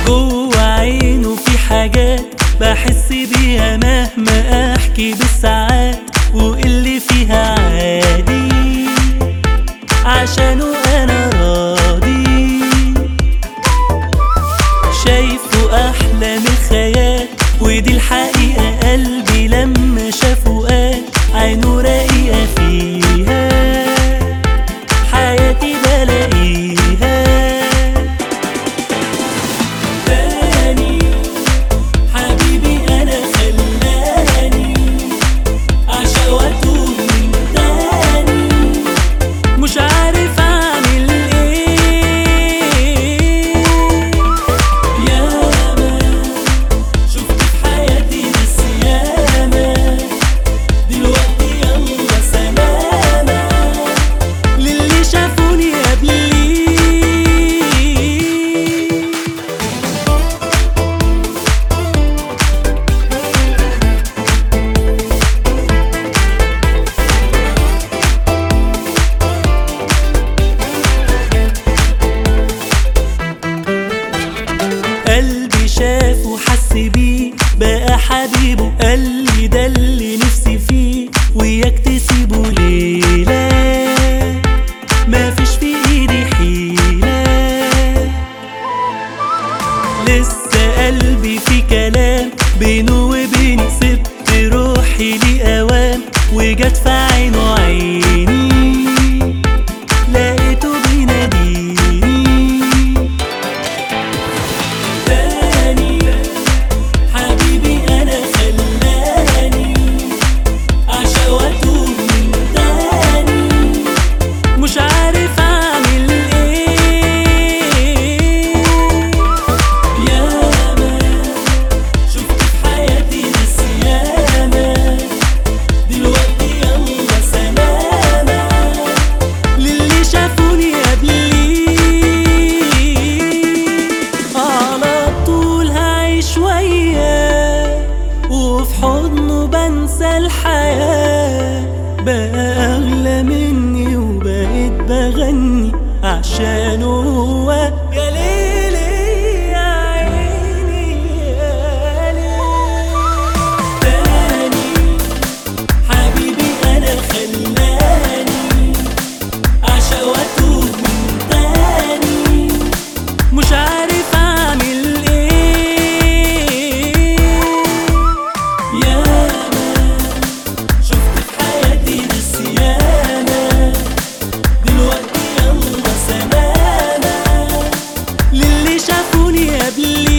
جوه عينه في حاجات بحس بيها مهما احكي بالساعات واللي فيها عادي عشانه انا راضي شايفه احلى من الخيال ودي الحقيقة قلبي لما شافه قال عينه رقيقة فيها حياتي بلاقيها تاني حبيبي انا خلاني عشان واتوه من تاني مش عارف اعمل ايه ياما شفت في حياتي ناس ياما دلوقتي يلا سلامة للي شافوني قبلي قلبي شاف وحس بيه بقى حبيبه قال لي ده اللي نفسي فيه وياك تسيبه ليلة مفيش في ايدي حيلة لسه قلبي في كلام بينه وبيني سبت روحي لأوام وجت في عينه عيني لقيته بيناديني تاني حبيبي انا خلاني عشان واتوه من تاني مش عارف اعمل ايه ياما شفت في حياتي ناس ياما دلوقتي يلا سلامة للي شافوني قبلي على طول هعيش وياه وفي حضنه بنسى الحياة بقى أغلى مني وبقيت بغني عشانه هو يا ليلي يا عيني يا ليل تاني حبيبي أنا خلاني عشان واتوه من تاني مش عارف اعمل ايه ياما شفت في حياتي ناس ياما دلوقتي يلا سلامة للي شافوني قبلي